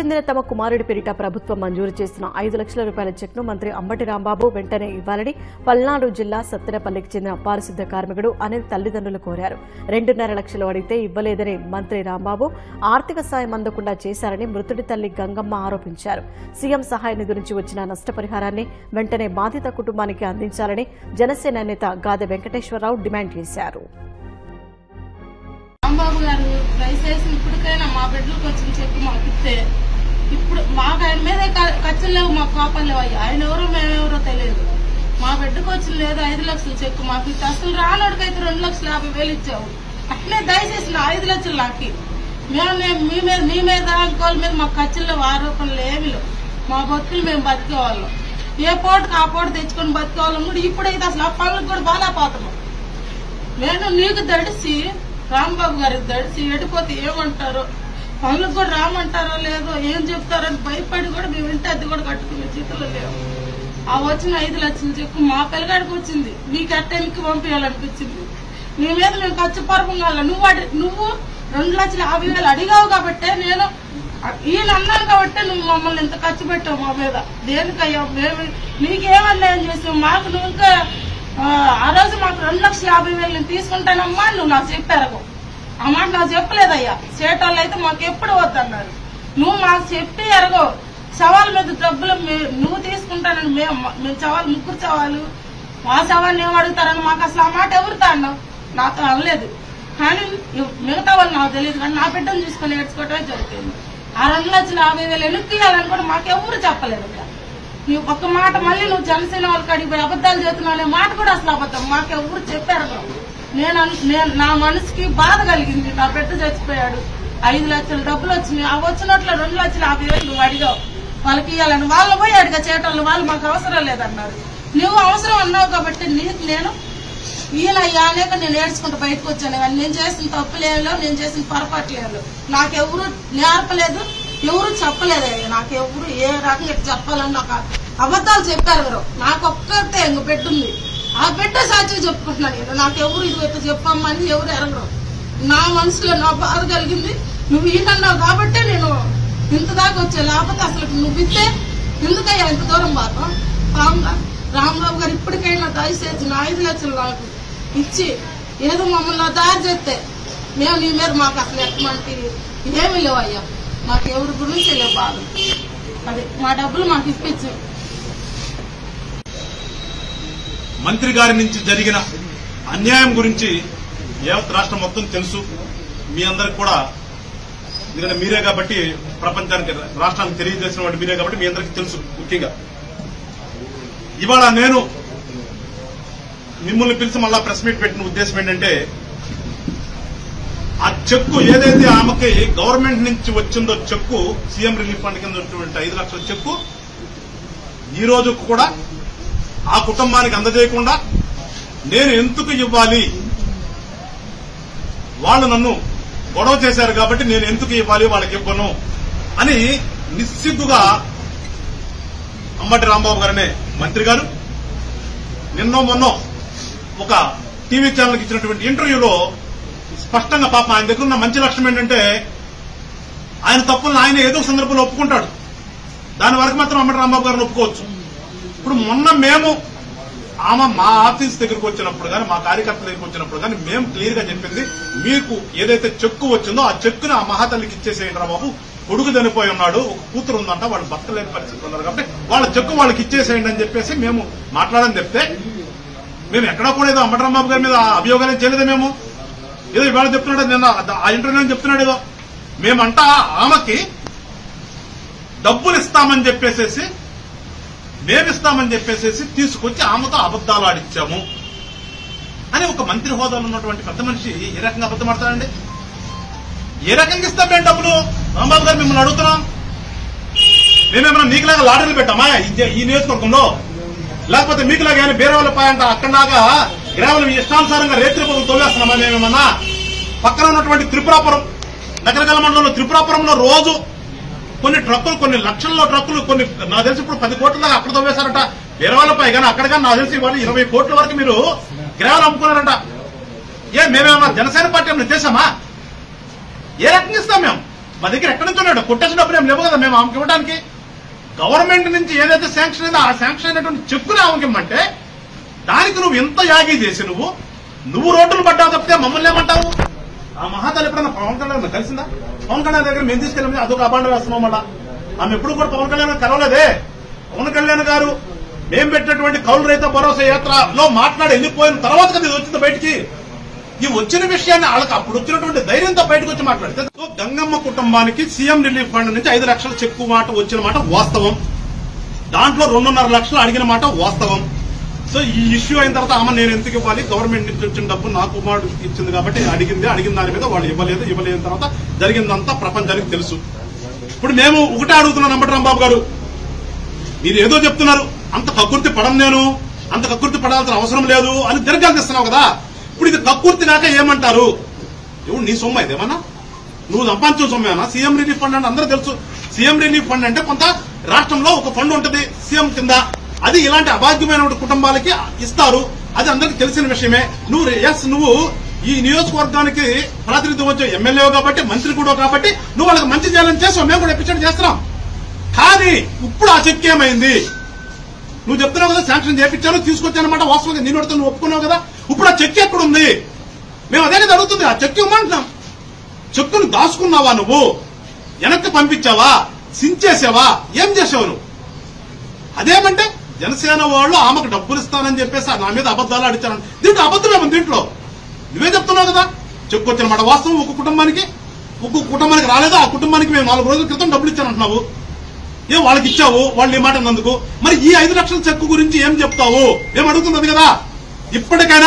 చెందిన తమ కుమారుడి పేరిట ప్రభుత్వం మంజూరు చేసిన ఐదు లక్షల రూపాయల చెక్ను మంత్రి అంబటి రాంబాబు వెంటనే ఇవ్వాలని పల్నాడు జిల్లా సత్తెనపల్లికి చెందిన పారిశుద్ధ్య కార్మికుడు అనిల్ తల్లిదండ్రులు కోరారు రెండున్నర లక్షలు అడిగితే ఇవ్వలేదని మంత్రి రాంబాబు ఆర్థిక సాయం అందకుండా చేశారని మృతుడి తల్లి గంగమ్మ ఆరోపించారు సీఎం సహాయ నిధి నుంచి వచ్చిన నష్టపరిహారాన్ని వెంటనే బాధిత కుటుంబానికి అందించాలని జనసేన నేత గాదె వెంకటేశ్వరరావు డిమాండ్ చేశారు రాంబాబు గారు దయచేసి ఇప్పటికైనా మా బిడ్డలకు వచ్చిన చెప్పి మాకు ఇస్తే ఇప్పుడు మాకు ఆయన మీదే క- ఖర్చులు లేవు మా కోపాలు లేవు అయ్యా ఆయన ఎవరో మేమెవరో తెలియదు మా బిడ్డకు వచ్చిన లేదు ఐదు లక్షలు చెక్కు మాకు ఇస్తే అసలు రానోడికైతే రెండు లక్షల యాభై వేలు ఇచ్చావు అట్లే దయచేసి నా ఐదు లక్షలు నాకు మేము నే- మీ మీద మీ మీద ఇంకోళ్ళ మీద మాకు ఖర్చులు లేవు ఆరోపణలు ఏమి లేవు మా బతుకులు మేము బతికేవాళ్ళం ఏ పూటకు ఆ పూట తెచ్చుకొని బతికేవాళ్ళం కూడా ఇప్పుడైతే అసలు ఆ పనులకు కూడా బాగాలేకపోతున్నాం నేను నీకు దడిసి రాంబాబు గారికి దడిసి ఎడిపోతే ఏమంటారో పనులకు కూడా రామంటారో లేదో ఏం చెప్తారో అని భయపడి కూడా మేము ఇంటి అద్దె కూడా కట్టుకునే చేతుల్లో లేవు ఆ వచ్చిన ఐదు లక్షల చెక్కు మా పిల్లగాడికి వచ్చింది నీకు అట్టెనికి పంపించాలనిపించింది నీ మీద మేము ఖర్చు పరపం కాల నువ్వు అడి నువ్వు రెండు లక్షల యాభై వేలు అడిగావు కాబట్టే నేను ఈయన అన్నాను కాబట్టి నువ్వు మమ్మల్ని ఇంత ఖర్చు పెట్టావు మా మీద దేనికయ్యా మేము నీకేమన్యాయం చేసావు మాకు నువ్వు ఇంకా ఆ, ఆ రోజు మాకు రెండు లక్షల యాభై వేలు నేను తీసుకుంటానమ్మా అని నువ్వు నాకు చెప్పారు ఆ మాట నాకు చెప్పలేదయ్యా చేటోళ్ళు అయితే మాకు ఎప్పుడు వద్దన్నారు నువ్వు మాకు చెప్పి ఎరగో సవాల్ మీద డబ్బులు మీ- నువ్వు తీసుకుంటానని మేము మేము సవాల్ ముగ్గురు సవాలు మా సవాల్ ఏం అడుగుతారని మాకు అసలు ఆ మాట ఎవరితో అన్నావు నాతో అనలేదు కానీ ఇవ్- మిగతా వాళ్ళు నాకు తెలియదు కానీ నా బిడ్డను తీసుకొని ఏడ్చుకోవటమే జరుగుతుంది ఆ రెండు లక్షల యాభై వేలు ఎన్నికి ఇవ్వాలని కూడా మాకు ఎవరు చెప్పలేదు అయ్యా. నువ్వు ఒక్క మాట మళ్ళీ నువ్వు జనసేన వాళ్ళకి అడిగిపోయి అబద్ధాలు చెబుతున్నావు అనే మాట కూడా అసలు అబద్ధం మాకెవరు చెప్పారు కూడా. నేను అన్- నేను నా మనసుకి బాధ కలిగింది నా బిడ్డ చచ్చిపోయాడు ఐదు లక్షల డబ్బులు వచ్చినాయి ఆ వచ్చినట్లు రెండు లక్షల యాభై వేలు నువ్వు అడిగావు వాళ్ళకి ఇవ్వాలని వాళ్ళు పోయి అడిగా చేటోళ్ళు వాళ్ళు మాకు అవసరం లేదన్నారు నువ్వు అవసరం అన్నావు కాబట్టి నీకు నేను ఈయన అనేక నేను ఏడ్చుకుంటూ బయటకు వచ్చాను కానీ నేను చేసిన తప్పులేదు నేను చేసిన పొరపాటు లేదు నాకెవరు నేర్పలేదు ఎవరు చెప్పలేదు అయ్యా. నాకెవరు ఏ రకంగా ఇట్లా చెప్పాలని నాకు అబద్ధాలు చెప్పారు ఎవరు నాకు ఒక్కటే ఇంక బిడ్డ ఉంది ఆ బిడ్డ సాక్షి చెప్పుకుంటున్నాను నేను నాకెవరు ఇది ఇట్లా చెప్పమ్మని ఎవరు ఎరగరు నా మనసులో నా బాధ కలిగింది నువ్వు ఈయనన్నావు కాబట్టే నేను ఇంత దాకా వచ్చే లేకపోతే అసలు నువ్వు ఇస్తే ఎందుకయ్యా ఇంత దూరం బాధ రామ్ రాంబాబు గారు ఇప్పటికైనా దయచేసి నా ఐదు లక్షలు నాకు ఇచ్చి ఏదో మమ్మల్ని దారి చేస్తే మేము నీ మీద మాకు అసలు ఎటువంటి ఏమీ లేవు అయ్యా మాకు ఎవరి గురించి లేవు బాధ అది మా డబ్బులు మాకు ఇప్పించు మంత్రి గారి నుంచి జరిగిన అన్యాయం గురించి యావత్ రాష్ట్రం మొత్తం తెలుసు మీ అందరికి కూడా ఎందుకంటే మీరే కాబట్టి ప్రపంచానికి రాష్ట్రానికి తెలియజేసిన వాటి మీరే కాబట్టి మీ అందరికీ తెలుసు ముఖ్యంగా ఇవాళ నేను మిమ్మల్ని పిలిచి మళ్ళా ప్రెస్ మీట్ పెట్టిన ఉద్దేశం ఏంటంటే ఆ చెక్కు ఏదైతే ఆమెకి గవర్నమెంట్ నుంచి వచ్చిందో చెక్కు సీఎం రిలీఫ్ ఫండ్ కింద ఉన్నటువంటి ఐదు లక్షల చెక్కు ఈ రోజు కూడా ఆ కుటుంబానికి అందజేయకుండా నేను ఎందుకు ఇవ్వాలి వాళ్ళు నన్ను గొడవ చేశారు కాబట్టి నేను ఎందుకు ఇవ్వాలి వాళ్ళకి ఇవ్వను అని నిస్సిగ్గుగా అంబటి రాంబాబు గారనే మంత్రి గారు నిన్నో మొన్నో ఒక టీవీ ఛానల్కి ఇచ్చినటువంటి ఇంటర్వ్యూలో స్పష్టంగా పాప ఆయన దగ్గర ఉన్న మంచి లక్షణం ఏంటంటే ఆయన తప్పులను ఆయన ఏదో ఒక సందర్భంలో ఒప్పుకుంటాడు దాని వరకు మాత్రం అంబటి రాంబాబు గారిని ఒప్పుకోవచ్చు ఇప్పుడు మొన్న మేము ఆమె మా ఆఫీస్ దగ్గరకు వచ్చినప్పుడు కానీ మా కార్యకర్తల దగ్గరకు వచ్చినప్పుడు కానీ మేము క్లియర్ గా చెప్పింది మీకు ఏదైతే చెక్కు వచ్చిందో ఆ చెక్కుని ఆ మహాతల్లికి ఇచ్చేసేయండి రా బాబు కొడుకు చనిపోయి ఉన్నాడు ఒక కూతురు ఉందంట వాళ్ళు భర్త లేని పరిస్థితి ఉన్నారు కాబట్టి వాళ్ళ చెక్కు వాళ్ళకి ఇచ్చేసేయండి అని చెప్పేసి మేము మాట్లాడని చెప్తే మేము ఎక్కడా కూడా ఏదో అంబటరాంబాబు గారి మీద అభియోగాలు చేయలేదు మేము ఏదో ఇవాళ చెప్తున్నాడు నిన్న ఆ ఇంటర్వ్యూ చెప్తున్నాడు ఏదో మేమంట ఆమెకి డబ్బులు ఇస్తామని చెప్పేసేసి మేమిస్తామని చెప్పేసేసి తీసుకొచ్చి ఆమెతో అబద్దాలు ఆడిచ్చాము అని ఒక మంత్రి హోదాలో ఉన్నటువంటి పెద్ద మనిషి ఏ రకంగా అబద్ధం ఆడతాడండి ఏ రకంగా ఇస్తాం మేము డబ్బులు రాంబాబు గారు మిమ్మల్ని అడుగుతున్నాం మేమేమన్నా మీకులాగా లాటరీలు పెట్టామా ఈ జ- ఈ నియోజకవర్గంలో లేకపోతే మీకులాగా ఏమైనా బేరే వాళ్ళ పాయంట అక్కడలాగా గ్రామాలు ఇష్టానుసారంగా రేత్రి పొగలు తోవేస్తున్నామా మేమేమన్నా పక్కన ఉన్నటువంటి త్రిపురాపురం నగరగల మండలంలో త్రిపురాపురంలో రోజు కొన్ని ట్రక్కులు కొన్ని లక్షల్లో ట్రక్కులు కొన్ని నాకు తెలిసి ఇప్పుడు పది కోట్ల దాకా అక్కడ తవ్వేశారట వేరే వాళ్ళపై కానీ అక్కడ కానీ నాకు తెలిసి ఇవాళ ఇరవై కోట్ల వరకు మీరు గ్రామాలు అమ్ముకున్నారంట ఏ మేమేమన్నా జనసేన పార్టీ ఏమైనా చేశామా ఏ రకంగా ఇస్తాం మేము మా దగ్గర ఎక్కడి నుంచి ఉన్నాడు కొట్టేసిన డబ్బులు ఏం లేవు కదా మేము ఆమెకి ఇవ్వడానికి గవర్నమెంట్ నుంచి ఏదైతే శాంక్షన్ అయిందో ఆ శాంక్షన్ అయినటువంటి చెక్కుని ఆమెకి ఇమ్మంటే దానికి నువ్వు ఇంత యాగి చేసి నువ్వు నువ్వు రోడ్డులు పడ్డావు తప్పితే మమ్మల్ని ఏమంటావు ఆ మహాతల్లి ఎప్పుడన్నా పవన్ కళ్యాణ్ కలిసిందా పవన్ కళ్యాణ్ దగ్గర మేము తీసుకెళ్ళి అదొక అబాండ వేస్తున్నాం మళ్ళా ఆమె ఎప్పుడు కూడా పవన్ కళ్యాణ్ గారు కలవలేదే పవన్ కళ్యాణ్ గారు మేము పెట్టినటువంటి కౌలు రైతు భరోసా యాత్రలో మాట్లాడి వెళ్ళిపోయిన తర్వాత కదా ఇది వచ్చింది బయటికి ఈ వచ్చిన విషయాన్ని వాళ్ళకి అప్పుడు వచ్చినటువంటి ధైర్యంతో బయటకు వచ్చి మాట్లాడితే సో గంగమ్మ కుటుంబానికి సీఎం రిలీఫ్ ఫండ్ నుంచి ఐదు లక్షల చెక్కు మాట వచ్చిన మాట వాస్తవం దాంట్లో రెండున్నర లక్షలు అడిగిన మాట వాస్తవం సో ఈ ఇష్యూ అయిన తర్వాత ఆమె నేను ఎందుకు ఇవ్వాలి గవర్నమెంట్ నుంచి వచ్చిన డబ్బు నా కుమారుడు ఇచ్చింది కాబట్టి అడిగింది అడిగిన దాని మీద వాళ్ళు ఇవ్వలేదు ఇవ్వలేని తర్వాత జరిగిందంతా ప్రపంచానికి తెలుసు ఇప్పుడు మేము ఒకటే అడుగుతున్నాం నంబటరాం బాబు గారు మీరు ఏదో చెప్తున్నారు అంత కక్కుర్తి పడం నేను అంత కక్కుర్తి పడాల్సిన అవసరం లేదు అని దీర్ఘాలు తెస్తున్నావు కదా ఇప్పుడు ఇది కక్కుర్తి నాక ఏమంటారు ఎవడు నీ సొమ్ము ఇదేమన్నా నువ్వు సంపాదించిన సొమ్మేనా సీఎం రిలీఫ్ ఫండ్ అంటే అందరూ తెలుసు సీఎం రిలీఫ్ ఫండ్ అంటే కొంత రాష్ట్రంలో ఒక ఫండ్ ఉంటుంది సీఎం కింద అది ఇలాంటి అభాగ్యమైన కుటుంబాలకి ఇస్తారు అది అందరికి తెలిసిన విషయమే నువ్వు ఎస్ నువ్వు ఈ నియోజకవర్గానికి ప్రాతినిధ్యం వచ్చే ఎమ్మెల్యే కాబట్టి మంత్రి కూడా కాబట్టి నువ్వు వాళ్ళకి మంచి చేయాలని చేస్తావు మేము కూడా ఎపిసోడ్ చేస్తున్నాం కానీ ఇప్పుడు ఆ చెక్ ఏమైంది నువ్వు చెప్తున్నావు కదా శాంక్షన్ చేపించాను తీసుకొచ్చానమాట వాస్తవంగా నేను అడుగుతా నువ్వు ఒప్పుకున్నావు కదా ఇప్పుడు ఆ చెక్ ఎక్కడ ఉంది మేము అదే కదా అడుగుతుంది ఆ చెక్ ఇవ్వమంటున్నాం చెక్కును దాచుకున్నావా నువ్వు వెనక్కి పంపించావా సించేసావా ఏం చేసావు నువ్వు అదేమంటే జనసేన వాళ్ళు ఆమెకు డబ్బులు ఇస్తానని చెప్పేసి నా మీద అబద్దాలు అడిచాను దీంట్లో అబద్ధమేమో దీంట్లో నువ్వే చెప్తున్నావు కదా చెక్కు వచ్చిన మాట వాస్తవం ఒక కుటుంబానికి ఒక కుటుంబానికి రాలేదు ఆ కుటుంబానికి మేము నాలుగు రోజుల క్రితం డబ్బులు ఇచ్చానంటున్నావు ఏ వాళ్ళకి ఇచ్చావు వాళ్ళు ఈ మాట అన్నందుకు మరి ఈ ఐదు లక్షల చెక్కు గురించి ఏం చెప్తావు ఏం అడుగుతున్నది కదా ఇప్పటికైనా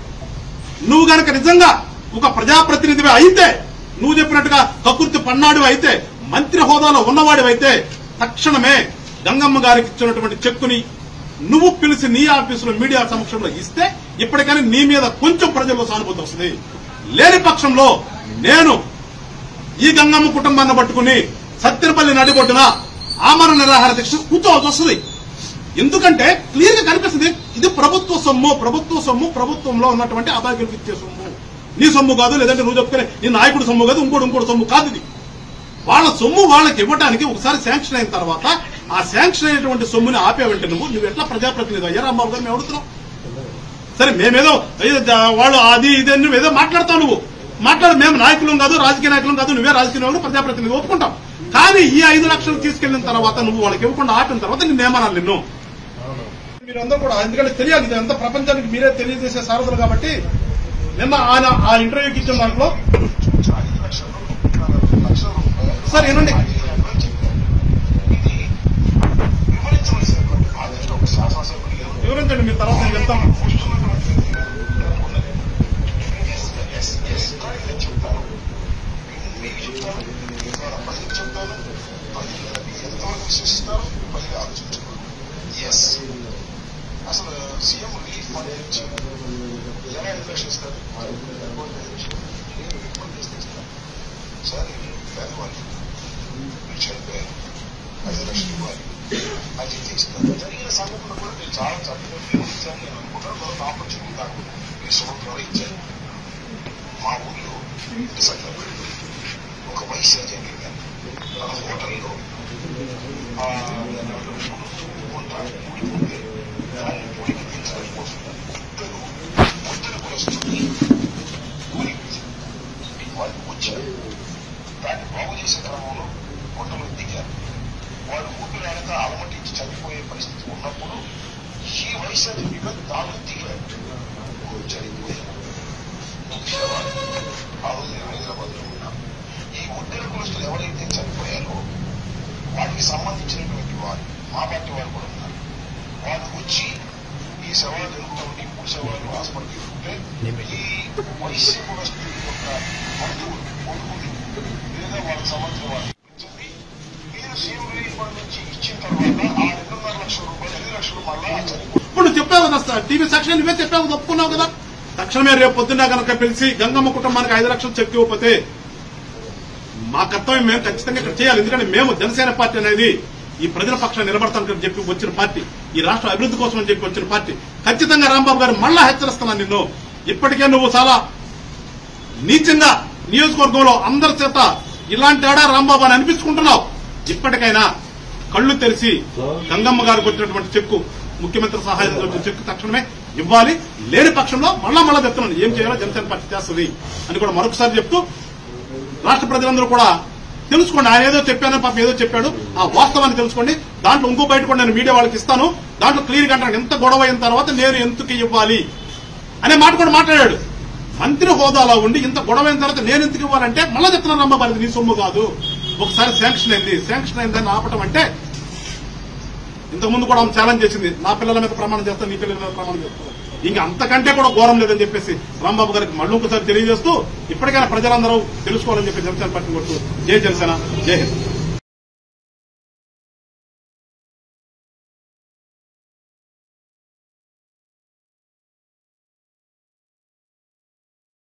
నువ్వు గనక నిజంగా ఒక ప్రజాప్రతినిధివి అయితే నువ్వు చెప్పినట్టుగా కకుర్తి పన్నాడు అయితే మంత్రి హోదాలో ఉన్నవాడివి అయితే తక్షణమే గంగమ్మ గారికి ఇచ్చినటువంటి చెక్కుని నువ్వు పిలిచి నీ ఆఫీసులో మీడియా సమక్షంలో ఇస్తే ఇప్పటికైనా నీ మీద కొంచెం ప్రజల్లో సానుభూతి వస్తుంది లేని పక్షంలో నేను ఈ గంగమ్మ కుటుంబాన్ని పట్టుకుని సత్యనపల్లి నడిబొడ్డున ఆమరణ నిరాహార దీక్ష కూర్చోవాల్సి వస్తుంది ఎందుకంటే క్లియర్ గా కనిపిస్తుంది ఇది ప్రభుత్వ సొమ్ము ప్రభుత్వ సొమ్ము ప్రభుత్వంలో ఉన్నటువంటి అభాగ్యులకు ఇచ్చే సొమ్ము నీ సొమ్ము కాదు లేదంటే నువ్వు చెప్పుకునే నీ నాయకుడు సొమ్ము కాదు ఇంకోటి ఇంకోటి సొమ్ము కాదు ఇది వాళ్ళ సొమ్ము వాళ్ళకి ఇవ్వడానికి ఒకసారి శాంక్షన్ అయిన తర్వాత ఆ శాంక్షన్ అయినటువంటి సొమ్ముని ఆపేవంటే నువ్వు నువ్వు ఎట్లా ప్రజాప్రతినిధి అయ్యా రాంబాబు గారు మేము అడుగుతున్నాం సరే మేమేదో ఏదో జ- వాళ్ళు అది ఇది అని నువ్వేదో మాట్లాడతావు నువ్వు మాట్లాడు మేము నాయకులం కాదు రాజకీయ నాయకులం కాదు నువ్వే రాజకీయ నాయకులు ప్రజాప్రతినిధి ఒప్పుకుంటాం కానీ ఈ ఐదు లక్షలు తీసుకెళ్లిన తర్వాత నువ్వు వాళ్ళకి ఇవ్వకుండా ఆపిన తర్వాత నిన్ను ఏమనాలి నిన్ను మీరందరూ కూడా ఎందుకంటే తెలియాలి ఇది అంతా ప్రపంచానికి మీరే తెలియజేసే సారథులు కాబట్టి నిన్న ఆయన ఆ ఇంటర్వ్యూకి ఇచ్చిన దాంట్లో సార్ ఏనండి వివరించండి మీరు తర్వాత నేను చెప్తాను ఎస్ అసలు సీఎం రిలీఫ్ ఫండ్ నుంచి ఎలా ఇన్వెస్ట్ ఇస్తారు సార్ పేదవాళ్ళు మీరు చనిపోయారు ఐదు లక్షలు ఇవ్వాలి అది ఇస్తారు జరిగిన సంఘటన కూడా నేను చాలా చక్కగా వివరించాను నేను అనుకుంటాను మరొక ఆపర్చునిటీ నాకు ఈ సంవత్సరంలో ఇచ్చాను మా ఊళ్ళో నిజంగా ఒక వయసు జరిగింది ఆ హోటల్లో ఆ కొంత ఊడిపోతే దాన్ని పొడికి పెంచడం కోసం కుక్కలు కుక్కలకు వస్తుంది ఊరికి వాళ్ళు వచ్చారు దాన్ని బాగు చేసే క్రమంలో కొండలు దిగారు వాడు ఊపిరి ఆడక అలమటించి చనిపోయే పరిస్థితి ఉన్నప్పుడు ఈ వయసు మీద తాను దిగారు చనిపోయారు శవాలు. ఆ రోజు నేను హైదరాబాద్ లో ఉన్నాను ఈ ఉద్యోగ కులస్తులు ఎవరైతే చనిపోయారో వాటికి సంబంధించినటువంటి వారు మా పార్టీ వారు కూడా ఉన్నారు వాళ్ళు వచ్చి ఈ సవాలు జరుగుతూ ఉంటే మూడు సవాలు హాస్పిటల్కి ఉంటే ఈ వైశ్య కులస్తుల యొక్క బంధువులు కొడుకులు లేదా వాళ్ళకి సంబంధించిన వాళ్ళు చెప్పి మీరు సీఎం రిలీఫ్ ఫండ్ నుంచి ఇచ్చిన తర్వాత ఆ రెండున్నర లక్షల రూపాయలు ఐదు లక్షలు మళ్ళా చనిపోయి ఇప్పుడు నువ్వు చెప్పావు కదా సార్ టీవీ సాక్షి నువ్వే చెప్పావు కదా, ఒప్పుకున్నావు కదా తక్షణమే రేపు పొద్దున్న కనుక పిలిచి గంగమ్మ కుటుంబానికి ఐదు లక్షలు చెక్ ఇవ్వకపోతే మా కర్తవ్యం మేము ఖచ్చితంగా ఇక్కడ చేయాలి ఎందుకంటే మేము జనసేన పార్టీ అనేది ఈ ప్రజల పక్షాన్ని నిలబడతామని చెప్పి వచ్చిన పార్టీ ఈ రాష్ట్ర అభివృద్ధి కోసం అని చెప్పి వచ్చిన పార్టీ ఖచ్చితంగా రాంబాబు గారు మళ్ళా హెచ్చరిస్తున్నాను నిన్ను ఇప్పటికే నువ్వు చాలా నీచంగా నియోజకవర్గంలో అందరి చేత ఇలాంటి ఆడా రాంబాబు అని అనిపించుకుంటున్నావు ఇప్పటికైనా కళ్ళు తెరిచి గంగమ్మ గారికి వచ్చినటువంటి చెక్కు ముఖ్యమంత్రి సహాయంతో వచ్చిన చెక్కు తక్షణమే ఇవ్వాలి లేని పక్షంలో మళ్ళా మళ్ళా చెప్తున్నాను ఏం చేయాలో జనసేన పార్టీ చేస్తుంది అని కూడా మరొకసారి చెప్తూ రాష్ట్ర ప్రజలందరూ కూడా తెలుసుకోండి ఆయన ఏదో చెప్పాను పాప ఏదో చెప్పాడు ఆ వాస్తవాన్ని తెలుసుకోండి దాంట్లో ఇంకో బయట కూడా నేను మీడియా వాళ్ళకి ఇస్తాను దాంట్లో క్లియర్ గా అంటాను ఎంత గొడవ అయిన తర్వాత నేను ఎందుకు ఇవ్వాలి అనే మాట కూడా మాట్లాడాడు మంత్రి హోదాలో ఉండి ఇంత గొడవ అయిన తర్వాత నేను ఎందుకు ఇవ్వాలంటే మళ్ళా చెప్తున్నాను అమ్మ మరి నీ సొమ్ము కాదు ఒకసారి శాంక్షన్ అయింది శాంక్షన్ అయిందని ఆపటం అంటే ఇంతకుముందు కూడా ఆమె ఛాలెంజ్ చేసింది నా పిల్లల మీద ప్రమాణం చేస్తాను నీ పిల్లల మీద ప్రమాణం చేస్తాను ఇంకా అంతకంటే కూడా ఘోరం లేదని చెప్పేసి రాంబాబు గారికి మళ్ళీ ఒకసారి తెలియజేస్తూ ఇప్పటికైనా ప్రజలందరూ తెలుసుకోవాలని చెప్పి జనసేన పార్టీ కొట్టు జై జనసేన జై హింద్